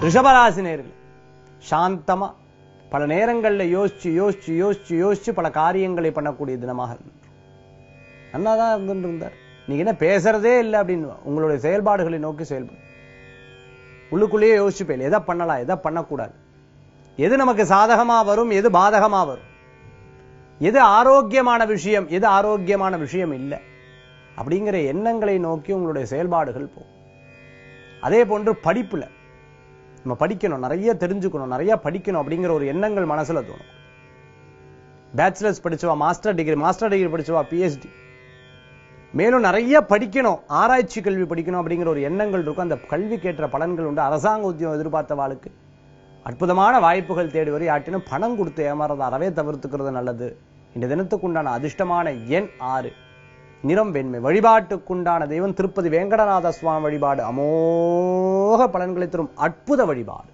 ரிஷபராசி நேர்கள் சாந்தமா பல நேரங்கள்ல யோசிச்சு யோசிச்சு யோசிச்சு யோசிச்சு பல காரியங்களை பண்ணக்கூடிய தினமாக இருந்தது நல்லா தான் இருந்துட்டு இருந்தார் நீங்க என்ன பேசுறதே இல்லை அப்படின்னு உங்களுடைய செயல்பாடுகளை நோக்கி செயல்படும் உள்ளுக்குள்ளேயே யோசிச்சு போயில எதை பண்ணலாம் எதை பண்ணக்கூடாது எது நமக்கு சாதகமா வரும் எது பாதகமா வரும் எது ஆரோக்கியமான விஷயம் எது ஆரோக்கியமான விஷயம் இல்லை அப்படிங்கிற எண்ணங்களை நோக்கி உங்களுடைய செயல்பாடுகள் போகும் அதே போன்று படிப்புல நம்ம படிக்கணும் நிறைய தெரிஞ்சுக்கணும் நிறைய படிக்கணும் அப்படிங்கிற ஒரு எண்ணங்கள் மனசுல தோணும் பேச்சுலர்ஸ் படிச்சவா மாஸ்டர் டிகிரி மாஸ்டர் டிகிரி படிச்சவா பிஹெச்டி மேலும் நிறைய படிக்கணும் ஆராய்ச்சி கல்வி படிக்கணும் அப்படிங்கிற ஒரு எண்ணங்கள் இருக்கும் அந்த கல்விக்கேற்ற பலன்கள் உண்டு அரசாங்க உத்தியோகம் எதிர்பார்த்த வாளுக்கு அற்புதமான வாய்ப்புகள் தேடி வரை யாட்டினும் பணம் கொடுத்து ஏமாறதை அறவே தவிர்த்துக்கிறது நல்லது இந்த தினத்துக்குண்டான அதிர்ஷ்டமான எண் ஆறு நிறம் வெண்மை வழிபாட்டுக்குண்டான தெய்வம் திருப்பதி வேங்கடநாத சுவாமி வழிபாடு அமோக பலன்களை தரும் அற்புத வழிபாடு